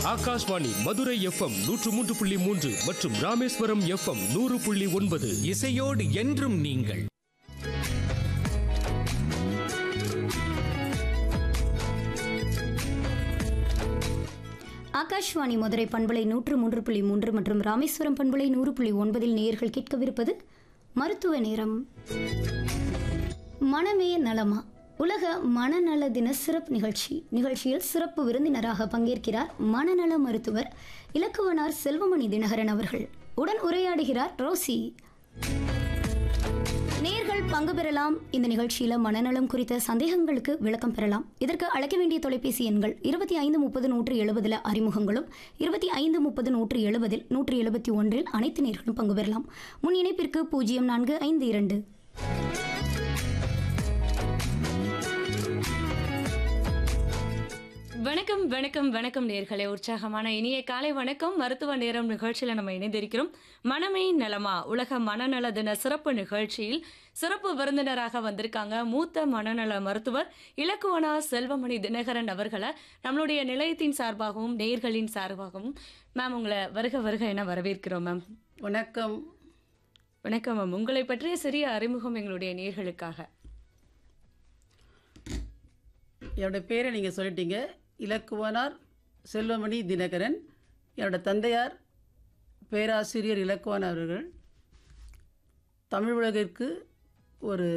Akashvani Madurai FM நூற்று மூன்று புள்ளி மூன்று மற்றும் ராமேஸ்வரம் எஃப்எம் நூறு புள்ளி ஒன்பது இசையோடு என்றும் நீங்கள் ஆகாஷ்வாணி மதுரை பண்பலை நூற்று மூன்று புள்ளி மூன்று மற்றும் ராமேஸ்வரம் பண்பலை நூறு புள்ளி ஒன்பதில் நேயர்கள் கேட்கவிருப்பது மருத்துவ நேரம் மனமே நலமா உலக மனநல தின சிறப்பு நிகழ்ச்சி நிகழ்ச்சியில் சிறப்பு விருந்தினராக பங்கேற்கிறார் மனநல மருத்துவர் இலக்குவனார் செல்வமணி தினகரன் அவர்கள் உடன் உரையாடுகிறார் ரோசி நேர்கள் பங்கு பெறலாம் இந்த நிகழ்ச்சியில மனநலம் குறித்த சந்தேகங்களுக்கு விளக்கம் பெறலாம் இதற்கு அழைக்க வேண்டிய தொலைபேசி எண்கள் இருபத்தி ஐந்து முப்பது நூற்று எழுபதுல அறிமுகங்களும் இருபத்தி ஐந்து முப்பது நூற்று எழுபதில் நூற்று எழுபத்தி ஒன்றில் அனைத்து நேர்களும் பங்கு பெறலாம் முன் இணைப்பிற்கு பூஜ்ஜியம் நான்கு ஐந்து இரண்டு வணக்கம் வணக்கம் வணக்கம் நேர்களே உற்சாகமான இனிய காலை வணக்கம் மருத்துவ நேரம் நிகழ்ச்சியில் நம்ம இணைந்திருக்கிறோம் மனமே நலமா உலக மனநல தின சிறப்பு நிகழ்ச்சியில் சிறப்பு விருந்தினராக வந்திருக்காங்க மூத்த மனநல மருத்துவர் இலக்குவனா செல்வமணி தினகரன் அவர்களை நம்மளுடைய நிலையத்தின் சார்பாகவும் நேர்களின் சார்பாகவும் மேம் உங்களை வருக வருக என வரவேற்கிறோம் மேம் வணக்கம் வணக்கம் மேம் உங்களை பற்றிய சிறிய அறிமுகம் எங்களுடைய நேர்களுக்காக என்னோட பேரை நீங்கள் சொல்லிட்டீங்க இலக்குவனார் செல்வமணி தினகரன் என்னோட தந்தையார் பேராசிரியர் இலக்குவன் அவர்கள் தமிழ் உலகிற்கு ஒரு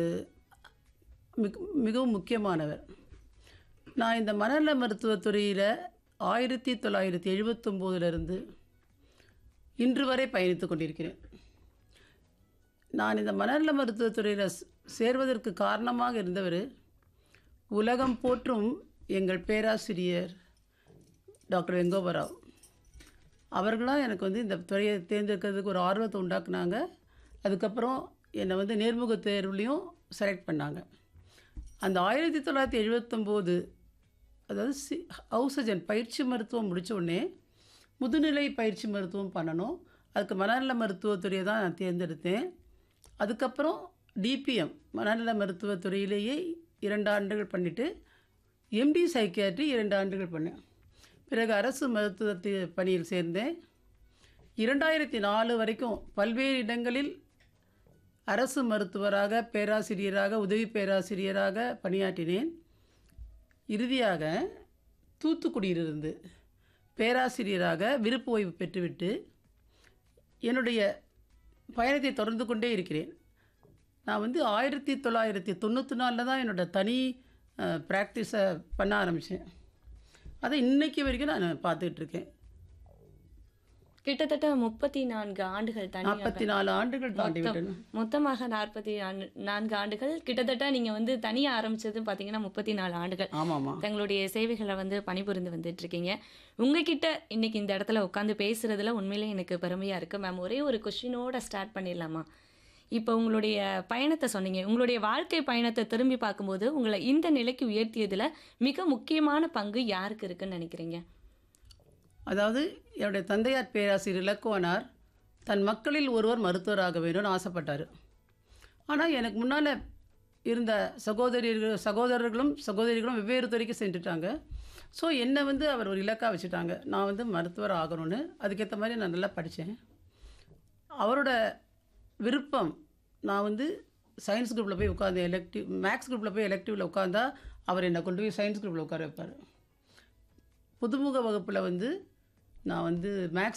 மிக மிகவும் முக்கியமானவர் நான் இந்த மனநல மருத்துவத் துறையில் ஆயிரத்தி தொள்ளாயிரத்தி எழுபத்தொம்போதுலேருந்து இன்று வரை பயணித்து கொண்டிருக்கிறேன் நான் இந்த மனநல மருத்துவத் துறையில் சேர்வதற்கு காரணமாக இருந்தவர் உலகம் போற்றும் எங்கள் பேராசிரியர் டாக்டர் வெங்கோபராவ் அவர்களாம் எனக்கு வந்து இந்த துறையை தேர்ந்தெடுக்கிறதுக்கு ஒரு ஆர்வத்தை உண்டாக்குனாங்க அதுக்கப்புறம் என்னை வந்து நேர்முக தேர்வுலையும் செலக்ட் பண்ணாங்க அந்த ஆயிரத்தி தொள்ளாயிரத்தி எழுபத்தொம்போது அதாவது சி ஹவுசஜன் பயிற்சி மருத்துவம் முடித்த உடனே முதுநிலை பயிற்சி மருத்துவம் பண்ணணும் அதுக்கு மனநல மருத்துவத்துறையை தான் நான் தேர்ந்தெடுத்தேன் அதுக்கப்புறம் டிபிஎம் மனநல மருத்துவத்துறையிலேயே இரண்டு ஆண்டுகள் பண்ணிவிட்டு எம்டி சைக்கியாட்ரி இரண்டு ஆண்டுகள் பண்ணேன் பிறகு அரசு மருத்துவ பணியில் சேர்ந்தேன் இரண்டாயிரத்தி நாலு வரைக்கும் பல்வேறு இடங்களில் அரசு மருத்துவராக பேராசிரியராக உதவி பேராசிரியராக பணியாற்றினேன் இறுதியாக தூத்துக்குடியிலிருந்து பேராசிரியராக விருப்ப ஓய்வு பெற்றுவிட்டு என்னுடைய பயணத்தை தொடர்ந்து கொண்டே இருக்கிறேன் நான் வந்து ஆயிரத்தி தொள்ளாயிரத்தி தொண்ணூற்றி நாலில் தான் என்னோடய தனி ப்ராக்டிஸை பண்ண ஆரம்பித்தேன் அதை இன்னைக்கு வரைக்கும் நான் பார்த்துக்கிட்டு இருக்கேன் கிட்டத்தட்ட முப்பத்தி நான்கு ஆண்டுகள் தனியாக நாற்பத்தி நாலு ஆண்டுகள் தாண்டி மொத்தம் விட்டேன் மொத்தமாக நாற்பத்தி நான்கு ஆண்டுகள் கிட்டத்தட்ட நீங்க வந்து தனியா ஆரம்பிச்சது பாத்தீங்கன்னா முப்பத்தி நாலு ஆண்டுகள் ஆமாம்மா தங்களுடைய சேவைகளை வந்து பணிபுரிந்து வந்துட்டு இருக்கீங்க உங்ககிட்ட இன்னைக்கு இந்த இடத்துல உட்காந்து பேசுறதுல உண்மையிலே எனக்கு பெருமையா இருக்கு மேம் ஒரே ஒரு கொஸ்டினோட ஸ்டார்ட் பண்ணிடலாமா இப்போ உங்களுடைய பயணத்தை சொன்னீங்க உங்களுடைய வாழ்க்கை பயணத்தை திரும்பி பார்க்கும்போது உங்களை இந்த நிலைக்கு உயர்த்தியதுல மிக முக்கியமான பங்கு யாருக்கு இருக்குன்னு நினைக்கிறீங்க அதாவது என்னுடைய தந்தையார் பேராசிரியர் இலக்குவனார் தன் மக்களில் ஒருவர் மருத்துவராக வேணும்னு ஆசைப்பட்டார் ஆனால் எனக்கு முன்னால் இருந்த சகோதரியர்கள் சகோதரர்களும் சகோதரிகளும் வெவ்வேறு துறைக்கு சென்றுட்டாங்க ஸோ என்னை வந்து அவர் ஒரு இலக்காக வச்சுட்டாங்க நான் வந்து மருத்துவர் ஆகணும்னு அதுக்கேற்ற மாதிரி நான் நல்லா படித்தேன் அவரோட விருப்பம் நான் வந்து சயின்ஸ் குரூப்பில் போய் உட்காந்து எலக்டிவ் மேக்ஸ் குரூப்பில் போய் எலக்டிவில் உட்காந்தா அவர் என்னை கொண்டு போய் சயின்ஸ் குரூப்பில் உட்கார வைப்பார் புதுமுக வகுப்பில் வந்து நான் வந்து மேக்ஸ்